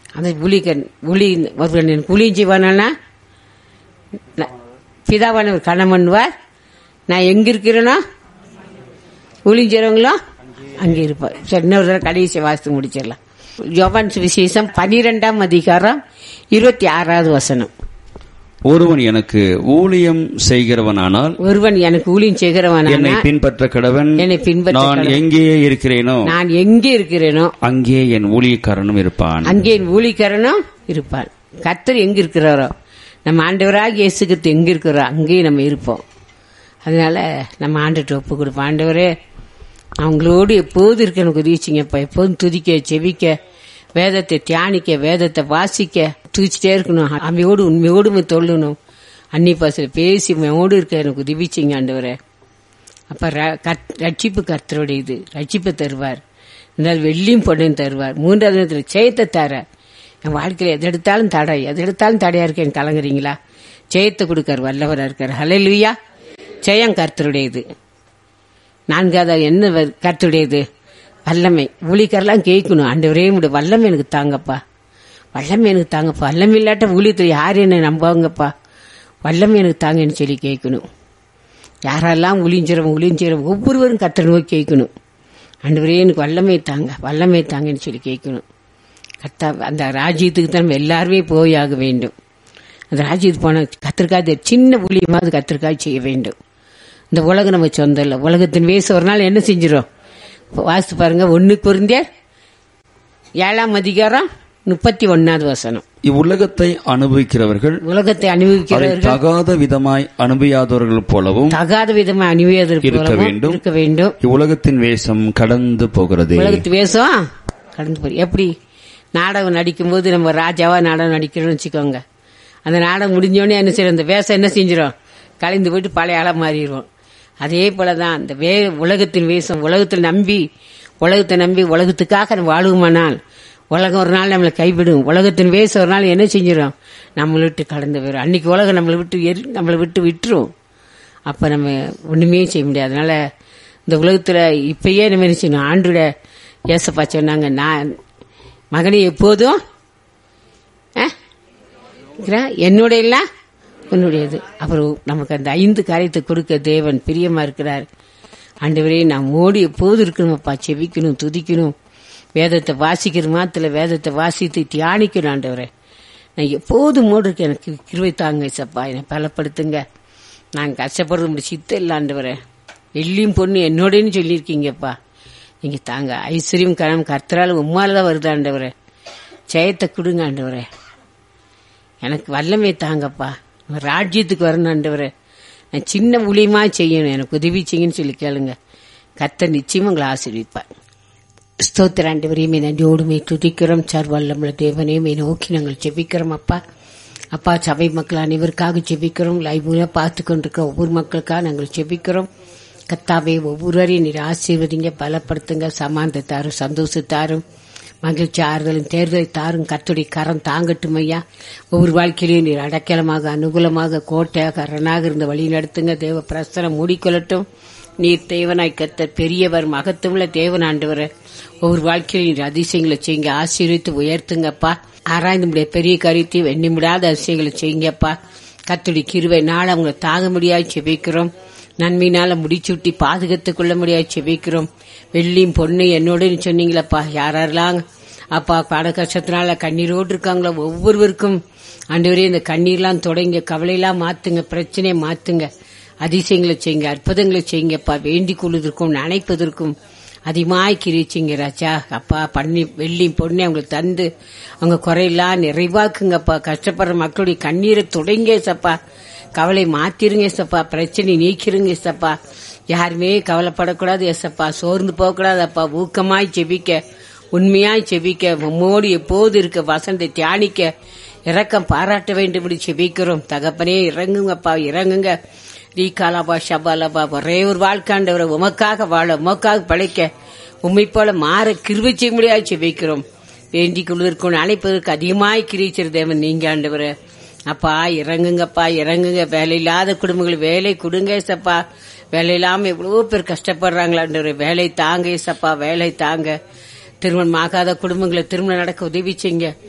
அந்த ஊழிகன் ஊழி ஒருவன் எனக்கு ஊழியம் செய்வானா பிதாவானவர் கணம் பண்ணுவார் நான் எங்க இருக்கிறேனோ ஊழியம் செய்றவங்களும் அங்கே இருப்பார் சரி இன்னொரு தடவை கடைசி வாசித்து முடிச்சிடலாம் யோவான் சுவிசேஷம் பனிரெண்டாம் அதிகாரம் இருபத்தி ஆறாவது வசனம் ஒருவன் எனக்கு ஊழியம் செய்கிறவனானால் ஒருவன் எனக்கு ஊழியம் என்னை செய்கிறவனான பின்பற்ற கடவன் என்னை பின்பற்ற நான் கடவன். எங்கே இருக்கிறேனோ நான் எங்கே இருக்கிறேனோ அங்கே என் ஊழியக்காரனும் இருப்பான் அங்கே என் ஊழியக்காரனும் இருப்பான் கர்த்தர் எங்க இருக்கிறாரோ நம்ம ஆண்டவராக இயேசுக்கு எங்க இருக்கிறோம் அங்கேயும் நம்ம இருப்போம் அதனால நம்ம ஆண்டுட்டு ஒப்பு கொடுப்போம் ஆண்டவரே அவங்களோடு எப்போதும் இருக்க எனக்கு உதவிச்சிங்கப்பா எப்போதும் துதிக்க செவிக்க வேதத்தை தியானிக்க வேதத்தை வாசிக்க துதிச்சிட்டே இருக்கணும் அம்மையோடு உண்மையோடு தொல்லணும் அன்னி பாசல பேசி உண்மையோடு இருக்க எனக்கு உதவிச்சிங்க ஆண்டவரே அப்ப ர- கர்த்- ரட்சிப்பு கர்த்தருடைய இது ரட்சிப்பை தருவார் இருந்தால் வெள்ளியும் பொண்ணையும் தருவார் மூன்றாவது நேரத்தில் ஜெயத்தை தரார் என் வாழ்க்கையில் எது எடுத்தாலும் தடை எது எடுத்தாலும் தடையா இருக்கேன் கலங்குறீங்களா ஜெயத்தை கொடுக்கார் வல்லவரா இருக்கார் ஹalleluya ஜெயம் கர்த்தருடையது நான்காவது என்ன வ- கர்த்தருடையது வல்லமை ஊழிக்கரெல்லாம் கேட்கணும் ஆண்டவரே உடைய வல்லமை எனக்கு தாங்கப்பா வல்லமை எனக்கு தாங்கப்பா வல்லமை இல்லாட்ட ஊழியத்தில் யார் என்ன நம்புவாங்கப்பா வல்லமை எனக்கு தாங்கன்னு சொல்லி கேட்கணும் யாரெல்லாம் ஒளிஞ்சிறவங்க ஒளிஞ்சிறவங்க ஒவ்வொருவரும் கத்தரை நோக்கி கேட்கணும் ஆண்டவரே எனக்கு வல்லமை தாங்க வல்லமை தாங்கன்னு சொல்லி கேட்கணும் கத்தா அந்த ராஜ்யத்துக்கு தான் நம்ம எல்லாருமே போய் ஆக வேண்டும் அந்த ராஜ்யத்துக்கு போன கத்திரிக்காய் சின்ன ஊழியமாவது கத்திரிக்காய் செய்ய வேண்டும் இந்த உலகம் நம்ம சொந்தம் இல்லை உலகத்தின் வயசு ஒரு நாள் என்ன செஞ்சிடும் வாசித்து பாருங்க ஒன்னு பொருந்தியார் ஏழாம் அதிகாரம் முப்பத்தி ஒன்னாவது வசனம் இவ்வுலகத்தை அனுபவிக்கிறவர்கள் உலகத்தை அதை அனுபவிக்கிறவர்கள் தகாத விதமாய் அனுபவியாதவர்கள் போலவும் தகாத விதமா அணிவியதற்கு இருக்க போலவும் வேண்டும். இருக்க வேண்டும் இவ்வுலகத்தின் வேஷம் கடந்து போகிறது உலகத்து வேஷம் கடந்து போய் எப்படி நாடகம் நடிக்கும்போது நம்ம ராஜாவா நாடகம் நடிக்கிறோம்னு வச்சுக்கோங்க அந்த நாடகம் முடிஞ்சோடனே என்ன செய்யறோம் அந்த வேஷம் என்ன செஞ்சிடும் கலைந்து போயிட்டு பழைய ஆளா மாறிடுவோம் அதே போலதான் இந்த வே உலகத்தின் வேஷம் உலகத்தில் நம்பி உலகத்தை நம்பி உலகத்துக்காக நம்ம வாழுவோமானால் உலகம் ஒரு நாள் நம்மளை கைவிடும் உலகத்தின் வேஷம் ஒரு நாள் என்ன செஞ்சிடும் நம்மளை விட்டு கடந்து போயிடும் அன்னைக்கு உலகம் நம்மளை விட்டு எரி நம்மளை விட்டு விட்டுரும் அப்ப நம்ம ஒண்ணுமே செய்ய முடியாது அதனால இந்த உலகத்துல இப்பயே நம்ம என்ன செய்யணும் ஆண்டுட ஏசப்பா சொன்னாங்க நான் மகனை எப்போதும் அஹ், இருக்கிறான். என்னோட இல்ல உன்னுடையது அப்புறம் நமக்கு அந்த ஐந்து காரியத்தை கொடுக்க தேவன் பிரியமா இருக்கிறார் ஆண்டவரே நாம் ஓடி எப்போது இருக்கணுமப்பா செவிக்கணும் துதிக்கணும் வேதத்தை வாசிக்கிற மாத்திர வேதத்தை வாசித்து தியானிக்கணும் ஆண்டவரே நான் எப்போதும் மோடு இருக்க எனக்கு கிருவை தாங்க சப்பா என்னை பலப்படுத்துங்க நான் கஷ்டப்படுறது முடிச்சு சித்த இல்லை ஆண்டவரே வெள்ளியும் பொண்ணு என்னோடன்னு சொல்லியிருக்கீங்கப்பா நீங்க தாங்க ஐஸ்வர்யம் கனம் கர்த்தரால உம்மால தான் வருது ஆண்டவரே ஜெயத்தை கொடுங்க ஆண்டவரே எனக்கு வல்லமை தாங்கப்பா உங்க ராஜ்யத்துக்கு வரணும் ஆண்டவரே நான் சின்ன ஊழியமா செய்யணும் எனக்கு உதவி செய்யுன்னு சொல்லி கேளுங்க கர்த்தர் நிச்சயம் உங்களை ஆசீர்விப்பார் ஸ்தோத்திர ஆண்டவரையும் நன்றியோடுமே துதிக்கிறோம் சார் வல்லமுள்ள தேவனையும் நோக்கி நாங்கள் ஜெபிக்கிறோம் அப்பா அப்பா சபை மக்கள் அனைவருக்காக ஜெபிக்கிறோம் லைவ்ல பார்த்து கொண்டிருக்க ஒவ்வொரு மக்களுக்காக நாங்கள் ஜெபிக்கிறோம் கத்தாவே ஒவ்வொருவரையும் நீர் ஆசீர்வதிங்க பலப்படுத்துங்க சமானத்தை தாரும் சந்தோஷத்தாரும் மகிழ்ச்சி ஆறுதலும் தேர்தலை தாரும் கத்துடைய கரம் தாங்கட்டும் ஐயா ஒவ்வொரு வாழ்க்கையிலையும் நீர் அடைக்கலமாக அனுகூலமாக கோட்டையாக அரணாக இருந்த வழி நடத்துங்க தேவ பிரசனம் மூடிக்கொள்ளட்டும் நீர் தேவனாய் கத்தர் பெரியவர் மகத்துவமுள்ள தேவன் ஆண்டவர் ஒவ்வொரு வாழ்க்கையிலும் நீர் அதிசயங்களை செய்யுங்க ஆசீர்வித்து உயர்த்துங்கப்பா ஆராய்ந்து முடிய பெரிய காரியத்தையும் எண்ணி முடியாத அதிசயங்களை செய்யுங்கப்பா கத்துடைய கிருவை நாள் அவங்களை தாங்க முடியாது செபிக்கிறோம் நன்மையினால முடிச்சுட்டி பாதுகாத்துக் கொள்ள முடியாது செபிக்கிறோம் வெள்ளியும் பொண்ணு என்னோட சொன்னீங்களப்பா யாரெல்லாம் அப்பா பட கஷ்டத்தினால கண்ணீரோடு இருக்காங்களோ ஒவ்வொருவருக்கும் ஆண்டவரே இந்த கண்ணீர்லாம் தொடங்க கவலையெல்லாம் மாத்துங்க பிரச்சனையை மாத்துங்க அதிசயங்களை செய்யுங்க அற்புதங்களை செய்யுங்கப்பா வேண்டிக் கொள்வதற்கும் நினைப்பதற்கும் அதிகமாய் கிரிச்சிங்க ராஜா அப்பா பண்ணி வெள்ளி பொண்ணு அவங்களுக்கு தந்து அவங்க குறையெல்லாம் நிறைவாக்குங்கப்பா கஷ்டப்படுற மக்களுடைய கண்ணீரை தொடங்க சப்பா கவலை மாத்திருங்க சப்பா பிரச்சனை நீக்கிருங்க சப்பா யாருமே கவலைப்படக்கூடாது எசப்பா சோர்ந்து போகக்கூடாது அப்பா ஊக்கமாய் செபிக்க உண்மையாய் செபிக்க உம்மோடு எப்போது இருக்க வசந்தை தியானிக்க இரக்கம் பாராட்ட வேண்டும் என்று செபிக்கிறோம் தகப்பனே இறங்குங்கப்பா இறங்குங்க ரீகாலாபா ஷபாலாபா ஒரே ஒரு வாழ்க்காண்டவரை உமக்காக வாழ உமக்காக பழைக்க உம்மை போல மாற கிருபை செய்ய முடியாது செபிக்கிறோம் வேண்டிக் கொள்வதற்கு அழைப்பதற்கு அதிகமாய் கிரிச்சிரு தேவன் நீங்க ஆண்டவரை அப்பா இறங்குங்கப்பா இறங்குங்க வேலை இல்லாத குடும்பங்கள் வேலை கொடுங்க சப்பா வேலை இல்லாம எவ்வளவோ பேர் கஷ்டப்படுறாங்களான்ற வேலை தாங்க சப்பா வேலை தாங்க திருமணம் ஆகாத குடும்பங்களை திருமணம் நடக்க உதவி செய்யுங்க